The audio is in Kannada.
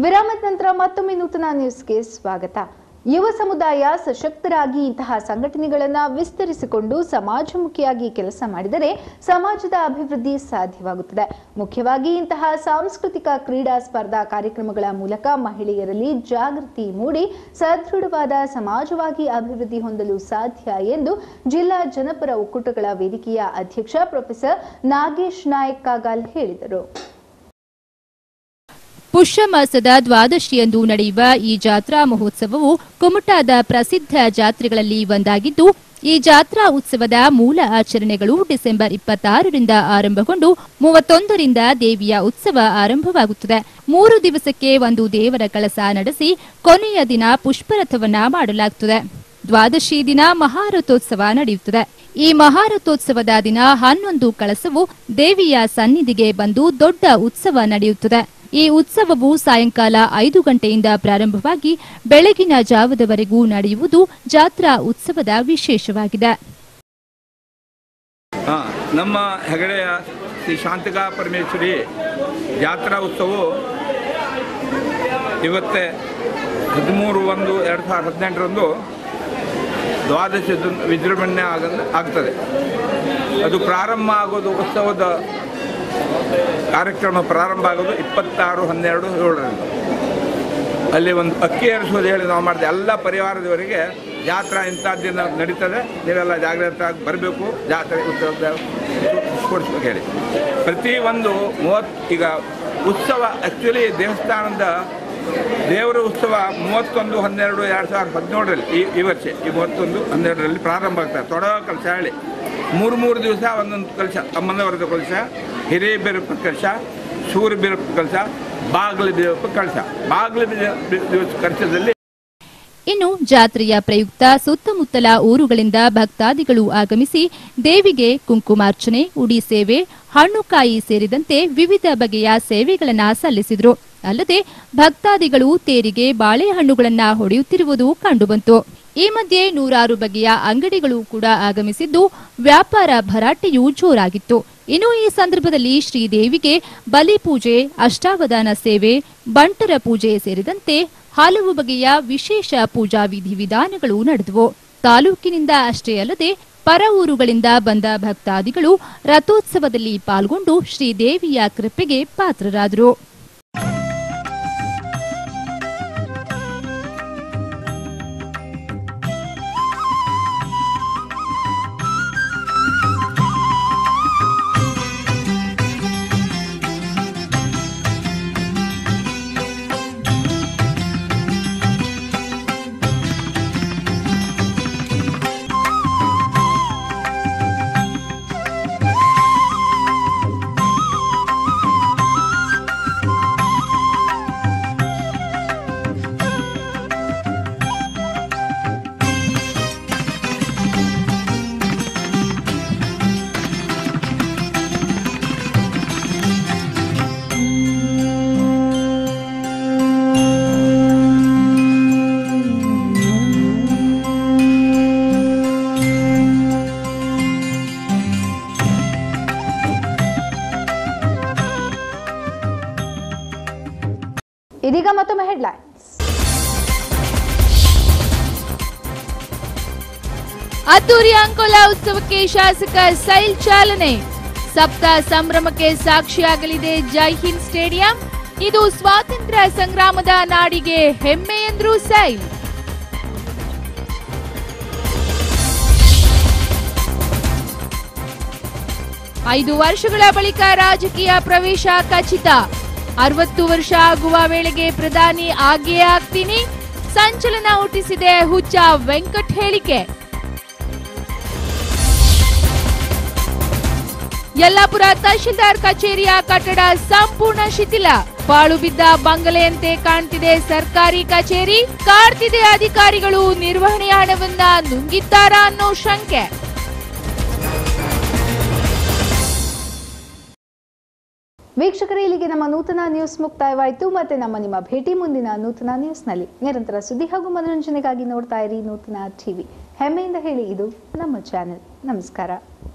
ವಿರಾಮದ ನಂತರ ಮತ್ತೊಮ್ಮೆ ನೂತನ ನ್ಯೂಸ್ಗೆ ಸ್ವಾಗತ ಯುವ ಸಮುದಾಯ ಸಶಕ್ತರಾಗಿ ಇಂತಹ ಸಂಘಟನೆಗಳನ್ನ ವಿಸ್ತರಿಸಿಕೊಂಡು ಸಮಾಜಮುಖಿಯಾಗಿ ಕೆಲಸ ಮಾಡಿದರೆ ಸಮಾಜದ ಅಭಿವೃದ್ಧಿ ಸಾಧ್ಯವಾಗುತ್ತದೆ ಮುಖ್ಯವಾಗಿ ಇಂತಹ ಸಾಂಸ್ಕೃತಿಕ ಕ್ರೀಡಾ ಸ್ಪರ್ಧಾ ಕಾರ್ಯಕ್ರಮಗಳ ಮೂಲಕ ಮಹಿಳೆಯರಲ್ಲಿ ಜಾಗೃತಿ ಮೂಡಿ ಸದೃಢವಾದ ಸಮಾಜವಾಗಿ ಅಭಿವೃದ್ಧಿ ಹೊಂದಲು ಸಾಧ್ಯ ಎಂದು ಜಿಲ್ಲಾ ಜನಪರ ಒಕ್ಕೂಟಗಳ ವೇದಿಕೆಯ ಅಧ್ಯಕ್ಷ ಪ್ರೊಫೆಸರ್ ನಾಗೇಶ್ ನಾಯಕ್ ಕಾಗಾಲ್ ಹೇಳಿದರು ಪುಷ್ಯ ಮಾಸದ ದ್ವಾದಶಿಯಂದು ನಡೆಯುವ ಈ ಜಾತ್ರಾ ಮಹೋತ್ಸವವು ಕುಮಟಾದ ಪ್ರಸಿದ್ಧ ಜಾತ್ರೆಗಳಲ್ಲಿ ಒಂದಾಗಿದ್ದು ಈ ಜಾತ್ರಾ ಉತ್ಸವದ ಮೂಲ ಆಚರಣೆಗಳು ಡಿಸೆಂಬರ್ ಇಪ್ಪತ್ತಾರರಿಂದ ಆರಂಭಗೊಂಡು ಮೂವತ್ತೊಂದರಿಂದ ದೇವಿಯ ಉತ್ಸವ ಆರಂಭವಾಗುತ್ತದೆ ಮೂರು ದಿವಸಕ್ಕೆ ಒಂದು ದೇವರ ಕಳಸ ನಡೆಸಿ ಕೊನೆಯ ದಿನ ಪುಷ್ಪರಥವನ್ನ ಮಾಡಲಾಗುತ್ತದೆ ದ್ವಾದಶಿ ದಿನ ಮಹಾರಥೋತ್ಸವ ನಡೆಯುತ್ತದೆ ಈ ಮಹಾರಥೋತ್ಸವದ ದಿನ ಹನ್ನೊಂದು ಕಳಸವು ದೇವಿಯ ಸನ್ನಿಧಿಗೆ ಬಂದು ದೊಡ್ಡ ಉತ್ಸವ ನಡೆಯುತ್ತದೆ ಈ ಉತ್ಸವವು ಸಾಯಂಕಾಲ ಐದು ಗಂಟೆಯಿಂದ ಪ್ರಾರಂಭವಾಗಿ ಬೆಳಗಿನ ಜಾವದವರೆಗೂ ನಡೆಯುವುದು ಜಾತ್ರಾ ಉತ್ಸವದ ವಿಶೇಷವಾಗಿದೆ ಹಾ, ನಮ್ಮ ಹೆಗಡೆಯ ಶ್ರೀ ಶಾಂತಿಕಾ ಪರಮೇಶ್ವರಿ ಜಾತ್ರಾ ಉತ್ಸವವು ಇವತ್ತೇ ಹದಿಮೂರು ಒಂದು ಎರಡು ಸಾವಿರದ ಹದಿನೆಂಟರಂದು ದ್ವಾದಶಿ ದು- ವಿಜೃಂಭಣೆ ಆಗ ಆಗ್ತದೆ ಅದು ಪ್ರಾರಂಭ ಆಗೋದು ಉತ್ಸವದ ಕಾರ್ಯಕ್ರಮ ಪ್ರಾರಂಭ ಆಗೋದು ಇಪ್ಪತ್ತಾರು ಹನ್ನೆರಡು ಏಳರಿಂದ ಅಲ್ಲಿ ಒಂದು ಅಕ್ಕಿ ಏರಿಸೋದು ಹೇಳಿ ನಾವು ಮಾಡಿದೆ ಎಲ್ಲ ಪರಿವಾರದವರಿಗೆ ಜಾತ್ರಾ ಇಂಥದ್ದಿನ ನಡೀತದೆ ನೀವೆಲ್ಲ ಜಾಗ್ರತೆಯಾಗಿ ಬರಬೇಕು ಜಾತ್ರೆ ಉತ್ಸವದ ಕೊಡಿಸ್ಬೇಕು ಹೇಳಿ ಪ್ರತಿ ಒಂದು ಮೂವತ್ತು ಈಗ ಉತ್ಸವ ಆ್ಯಕ್ಚುಲಿ ದೇವಸ್ಥಾನದ ದೇವರ ಉತ್ಸವ ಮೂವತ್ತೊಂದು ಹನ್ನೆರಡು ಎರಡು ಸಾವಿರದ ಹದಿನೇಳರಲ್ಲಿ ಈ ಈ ವರ್ಷ ಈ ಮೂವತ್ತೊಂದು ಹನ್ನೆರಡರಲ್ಲಿ ಪ್ರಾರಂಭ ಆಗ್ತದೆ ತೊಡಗ ಕಲಶ ಹೇಳಿ ಮೂರು ಮೂರು ದಿವಸ ಒಂದೊಂದು ಕಲಶ ಅಮ್ಮನವರದ ಕಲಶ ಹಿರೇಬೆರಪ್ಪನ ಕಲಶ ಸೂರ್ಯ ಬೆರಪ್ಪು ಕಲಶ ಬಾಗಿಲು ಬೆರಪ್ಪು ಕಲಶ ಬಾಗಿಲು ದಿವಸ ಕಲಶದಲ್ಲಿ ಇನ್ನು ಜಾತ್ರೆಯ ಪ್ರಯುಕ್ತ ಸುತ್ತಮುತ್ತಲ ಊರುಗಳಿಂದ ಭಕ್ತಾದಿಗಳು ಆಗಮಿಸಿ ದೇವಿಗೆ ಕುಂಕುಮಾರ್ಚನೆ ಉಡಿ ಸೇವೆ ಹಣ್ಣುಕಾಯಿ ಸೇರಿದಂತೆ ವಿವಿಧ ಬಗೆಯ ಸೇವೆಗಳನ್ನ ಸಲ್ಲಿಸಿದ್ರು ಅಲ್ಲದೆ ಭಕ್ತಾದಿಗಳು ತೇರಿಗೆ ಬಾಳೆಹಣ್ಣುಗಳನ್ನ ಹೊಡೆಯುತ್ತಿರುವುದು ಕಂಡುಬಂತು ಈ ಮಧ್ಯೆ ನೂರಾರು ಬಗೆಯ ಅಂಗಡಿಗಳು ಕೂಡ ಆಗಮಿಸಿದ್ದು ವ್ಯಾಪಾರ ಭರಾಟೆಯೂ ಜೋರಾಗಿತ್ತು ಇನ್ನು ಈ ಸಂದರ್ಭದಲ್ಲಿ ಶ್ರೀದೇವಿಗೆ ಬಲಿ ಪೂಜೆ ಅಷ್ಟಾವಧಾನ ಸೇವೆ ಬಂಟರ ಪೂಜೆ ಸೇರಿದಂತೆ ಹಲವು ಬಗೆಯ ವಿಶೇಷ ಪೂಜಾ ವಿಧಿವಿಧಾನಗಳು ನಡೆದವು ತಾಲೂಕಿನಿಂದ ಅಷ್ಟೇ ಅಲ್ಲದೆ ಪರ ಊರುಗಳಿಂದ ಬಂದ ಭಕ್ತಾದಿಗಳು ರಥೋತ್ಸವದಲ್ಲಿ ಪಾಲ್ಗೊಂಡು ಶ್ರೀದೇವಿಯ ಕೃಪೆಗೆ ಪಾತ್ರರಾದರು ಇದೀಗ ಮತ್ತೊಮ್ಮೆ ಹೆಡ್ಲೈನ್ಸ್ ಅದ್ದೂರಿ ಅಂಕೋಲಾ ಉತ್ಸವಕ್ಕೆ ಶಾಸಕ ಸೈಲ್ ಚಾಲನೆ ಸಪ್ತ ಸಂಭ್ರಮಕ್ಕೆ ಸಾಕ್ಷಿಯಾಗಲಿದೆ ಜೈ ಹಿಂದ್ ಸ್ಟೇಡಿಯಂ ಇದು ಸ್ವಾತಂತ್ರ್ಯ ಸಂಗ್ರಾಮದ ನಾಡಿಗೆ ಹೆಮ್ಮೆ ಎಂದ್ರು ಸೈಲ್ ಐದು ವರ್ಷಗಳ ಬಳಿಕ ರಾಜಕೀಯ ಪ್ರವೇಶ ಖಚಿತ ಅರವತ್ತು ವರ್ಷ ಆಗುವ ವೇಳೆಗೆ ಪ್ರಧಾನಿ ಆಗೇ ಆಗ್ತೀನಿ ಸಂಚಲನ ಹುಟ್ಟಿಸಿದೆ ಹುಚ್ಚ ವೆಂಕಟ್ ಹೇಳಿಕೆ ಯಲ್ಲಾಪುರ ತಹಶೀಲ್ದಾರ್ ಕಚೇರಿಯ ಕಟ್ಟಡ ಸಂಪೂರ್ಣ ಶಿಥಿಲ ಪಾಳು ಬಿದ್ದ ಬಂಗಲೆಯಂತೆ ಕಾಣ್ತಿದೆ ಸರ್ಕಾರಿ ಕಚೇರಿ ಕಾಡ್ತಿದೆ ಅಧಿಕಾರಿಗಳು ನಿರ್ವಹಣೆ ಹಣವನ್ನ ನುಂಗಿದ್ದಾರಾ ಅನ್ನೋ ಶಂಕೆ ವೀಕ್ಷಕರೇ ಇಲ್ಲಿಗೆ ನಮ್ಮ ನೂತನ ನ್ಯೂಸ್ ಮುಕ್ತಾಯವಾಯಿತು ಮತ್ತೆ ನಮ್ಮ ನಿಮ್ಮ ಭೇಟಿ ಮುಂದಿನ ನೂತನ ನ್ಯೂಸ್ನಲ್ಲಿ ನಿರಂತರ ಸುದ್ದಿ ಹಾಗೂ ಮನೋರಂಜನೆಗಾಗಿ ನೋಡ್ತಾ ಇರಿ ನೂತನ ಟಿವಿ ಹೆಮ್ಮೆಯಿಂದ ಹೇಳಿ ಇದು ನಮ್ಮ ಚಾನೆಲ್ ನಮಸ್ಕಾರ